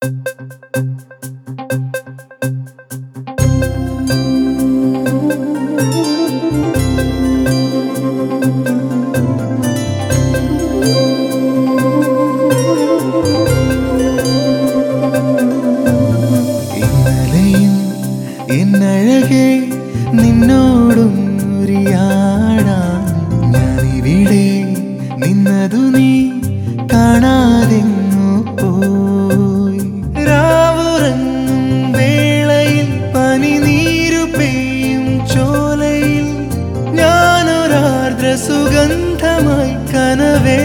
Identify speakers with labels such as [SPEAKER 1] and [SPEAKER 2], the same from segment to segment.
[SPEAKER 1] ഇന്നലെയും എന്നഴകെ നിന്നോടും ഉരിയാടാൻ ഞാനിവിടെ നിന്നതു നീ കാണാതെങ്ങു പോയി രാവുറങ്ങും വേളയിൽ പനിനീരു പെയ്യും ചോലയിൽ ഞാനൊരാർദ്ര സുഗന്ധമായി കനവേ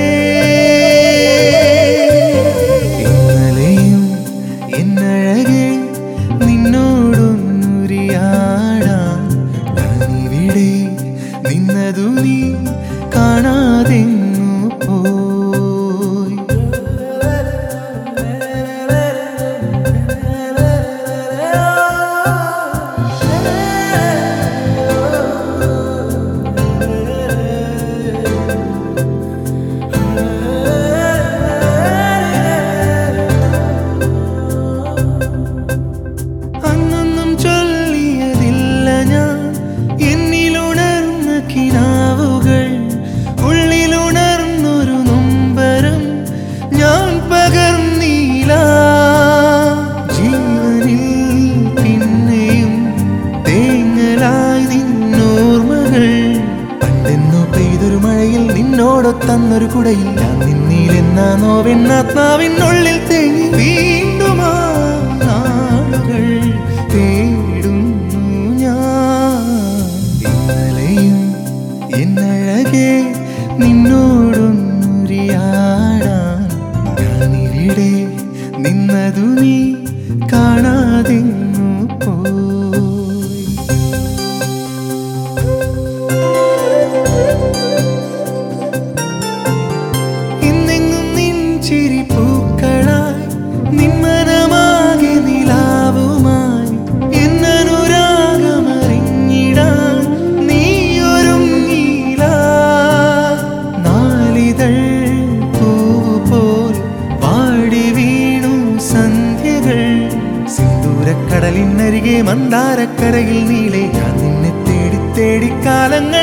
[SPEAKER 1] ഇന്നലെയും എന്നഴകെ നിന്നോടൊന്നുരിയാടാൻ ഞാനിവിടെ നിന്നതു നീ കാണാതെങ്ങു പോയി അന്നൊന്നും ചൊല്ലിയതില്ല ഞാൻ എന്നിലുണർന്ന കിനാവുകൾ ഉള്ളിലുണർന്നൊരു നൊമ്പരം ഞാൻ പകർന്നീല ജീവനിൽ പിന്നെയും തേങ്ങലായി നിന്നോർമ്മകൾ പണ്ടെന്നു പെയ്തൊരു മഴയിൽ നിന്നോടൊത്തന്നൊരു കുടയിൽ ഞാൻ നിന്നിലെന്ന നോവെണ്ണാത്മാവിനുള്ളിൽ തേങ്ങി വീണ്ടും ആ നാളുകൾ തേടുന്നു ഞാൻ ഇന്നലെയും എന്നഴകെ നിന്നോടൊന്നുരിയാടാൻ ഞാനിവിടെ നിന്നതു നീ കാണാതെങ്ങു പോയി ഇന്നെങ്ങും നിൻ ചിരി പൂക്കളായി നിന്മനമാകെ നിലാവുമായി എന്നനുരാഗമറിഞ്ഞിടാൻ നീയൊരുങ്ങീല നാളിതൾ പൂവ് പോൽ പാടി വീണു സന്ധ്യകൾ സിന്ദൂരക്കടലിനരികെ മന്ദാരക്കരയിൽ നീളെ ഞാൻ നിന്നെ തേടി തേടി കാലങ്ങൾ